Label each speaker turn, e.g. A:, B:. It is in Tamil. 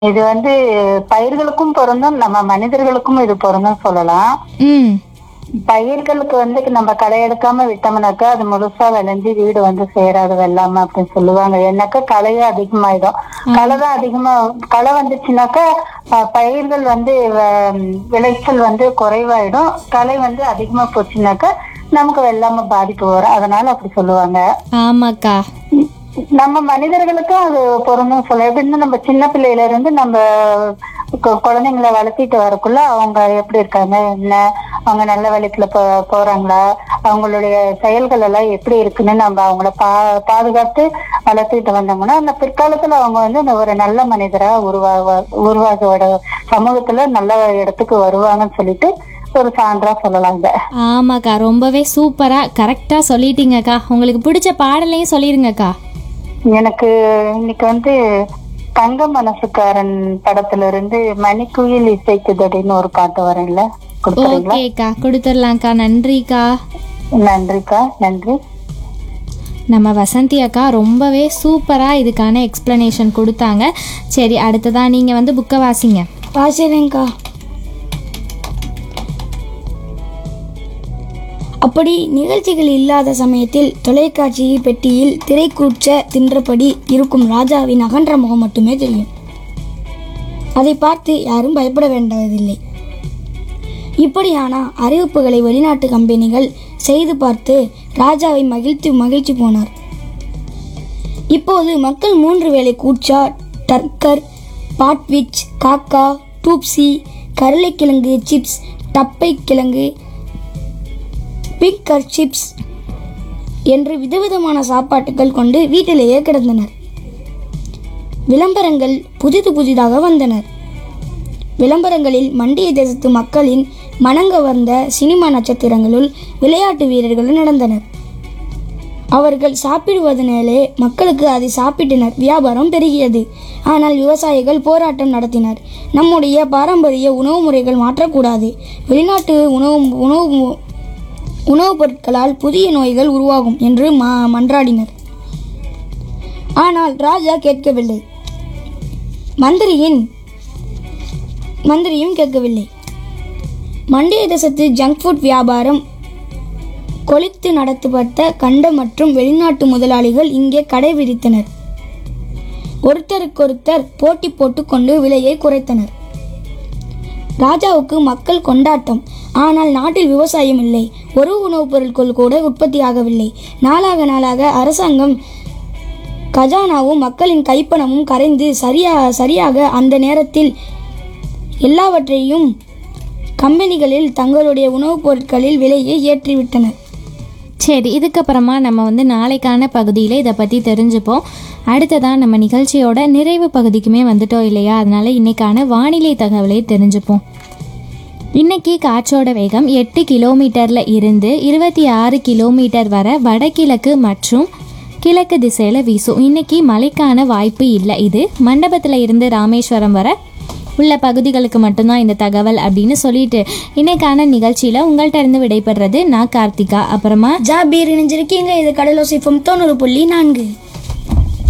A: இது வந்து பயிர்களுக்கும் பொருந்தும் நம்ம மனிதர்களுக்கும் இது பொருந்தும் சொல்லலாம்
B: ம்
A: பயிர்களுக்கு வந்து நம்ம களை எடுக்காம விட்டோம்னாக்கா அது முழுசா விளைஞ்சு வீடு வந்து சேராது வெள்ளாம அப்படின்னு சொல்லுவாங்க ஏன்னாக்கா களையே அதிகமாயிடும் களை தான் அதிகமா களை வந்துச்சுனாக்கா அஹ், பயிர்கள் வந்து வ- விளைச்சல் வந்து குறைவாயிடும் களை வந்து அதிகமா போச்சுனாக்கா நமக்கு வெள்ளாம பாதிப்பு வரும் அதனால அப்படி சொல்லுவாங்க
B: ஆமாக்கா
A: நம்ம மனிதர்களுக்கும் அது பொருந்தும் சொல்ல எப்படின்னா நம்ம சின்ன பிள்ளையில இருந்து நம்ம கு- குழந்தைங்களை வளர்த்திட்டு வரக்குள்ள அவங்க எப்படி இருக்காங்க என்ன அவங்க நல்ல வழிக்குள்ள போ போறாங்களா அவங்களுடைய செயல்கள் எல்லாம் எப்படி இருக்குன்னு நம்ம அவங்கள பா பாதுகாத்து வளர்த்துட்டு வந்தோம்னா அந்த பிற்காலத்துல அவங்க வந்து அந்த ஒரு நல்ல மனிதரா உருவாக உருவாகோட சமூகத்துல நல்ல இடத்துக்கு வருவாங்கன்னு சொல்லிட்டு ஒரு சான்றா சொல்லலாம் இத
B: ஆமாக்கா ரொம்பவே சூப்பராக கரெக்டாக சொல்லிட்டீங்கக்கா உங்களுக்கு பிடிச்ச பாடலையும் சொல்லிடுங்கக்கா
A: எனக்கு இன்னைக்கு வந்து தங்க மனசுக்காரன் படத்துல இருந்து மணிக்குயில் இசைக்குதடின்னு ஒரு பாட்டு வரேன்ல கொடுக்குறீங்களா
B: ஓகேக்கா கொடுத்துடலாம்க்கா நன்றிக்கா
A: நன்றிக்கா நன்றி
B: நம்ம வசந்தி அக்கா ரொம்பவே சூப்பராக இதுக்கான எக்ஸ்ப்ளனேஷன் கொடுத்தாங்க சரி அடுத்ததாக நீங்கள் வந்து புக்கை வாசிங்க
C: வாசிறேங்க்கா அப்படி நிகழ்ச்சிகள் இல்லாத சமயத்தில் தொலைக்காட்சி பெட்டியில் திரைக்கூச்ச தின்றபடி இருக்கும் ராஜாவின் அகன்ற முகம் மட்டுமே தெரியும் அதை பார்த்து யாரும் பயப்பட வேண்டியதில்லை இப்படியான அறிவிப்புகளை வெளிநாட்டு கம்பெனிகள் செய்து பார்த்து ராஜாவை மகிழ்ச்சி மகிழ்ச்சி போனார் இப்போது மக்கள் மூன்று வேளை கூச்சா டர்க்கர் பாட்விச் காக்கா டூப்சி கருளைக்கிழங்கு சிப்ஸ் டப்பை கிழங்கு பிக்கர் சிப்ஸ் என்று விதவிதமான சாப்பாட்டுகள் கொண்டு வீட்டிலேயே கிடந்தனர் விளம்பரங்கள் புதிது புதிதாக வந்தனர் விளம்பரங்களில் மண்டிய தேசத்து மக்களின் மனங்கவர்ந்த சினிமா நட்சத்திரங்களுள் விளையாட்டு வீரர்களும் நடந்தனர் அவர்கள் சாப்பிடுவதனாலே மக்களுக்கு அதை சாப்பிட்டனர் வியாபாரம் பெருகியது ஆனால் விவசாயிகள் போராட்டம் நடத்தினர் நம்முடைய பாரம்பரிய உணவு முறைகள் மாற்றக்கூடாது வெளிநாட்டு உணவு உணவு உணவுப் பொருட்களால் புதிய நோய்கள் உருவாகும் என்று மா மன்றாடினர் ஆனால் ராஜா கேட்கவில்லை மந்திரியின் மந்திரியும் கேட்கவில்லை மண்டிய தேசத்து ஜங்க் ஃபுட் வியாபாரம் கொளித்து நடத்தப்பட்ட கண்ட மற்றும் வெளிநாட்டு முதலாளிகள் இங்கே கடை விரித்தனர் ஒருத்தருக்கொருத்தர் போட்டி போட்டுக்கொண்டு விலையை குறைத்தனர் ராஜாவுக்கு மக்கள் கொண்டாட்டம் ஆனால் நாட்டில் விவசாயம் இல்லை ஒரு உணவுப் பொருட்கள் கூட உற்பத்தியாகவில்லை நாளாக நாளாக அரசாங்கம் கஜானாவும் மக்களின் கைப்பணமும் கரைந்து சரியா சரியாக அந்த நேரத்தில் எல்லாவற்றையும் கம்பெனிகளில் தங்களுடைய உணவுப் பொருட்களில் விலையை ஏற்றிவிட்டனர்
B: சரி இதுக்கப்புறமா நம்ம வந்து நாளைக்கான பகுதியில் இதை பற்றி தெரிஞ்சுப்போம் அடுத்ததான் நம்ம நிகழ்ச்சியோட நிறைவு பகுதிக்குமே வந்துட்டோம் இல்லையா அதனால இன்னைக்கான வானிலை தகவலை தெரிஞ்சுப்போம் இன்னைக்கு காற்றோட வேகம் எட்டு கிலோமீட்டரில் இருந்து இருபத்தி ஆறு கிலோமீட்டர் வரை வடகிழக்கு மற்றும் கிழக்கு திசையில் வீசும் இன்னைக்கு மழைக்கான வாய்ப்பு இல்லை இது மண்டபத்தில் இருந்து ராமேஸ்வரம் வர உள்ள பகுதிகளுக்கு மட்டும்தான் இந்த தகவல் அப்படின்னு சொல்லிட்டு இன்னைக்கான நிகழ்ச்சியில் உங்கள்கிட்ட இருந்து விடைபெறுறது நான் கார்த்திகா அப்புறமா
C: ஜாபீர் இணைஞ்சிருக்கீங்க இது கடலோசிஃபம் தொண்ணூறு புள்ளி நான்கு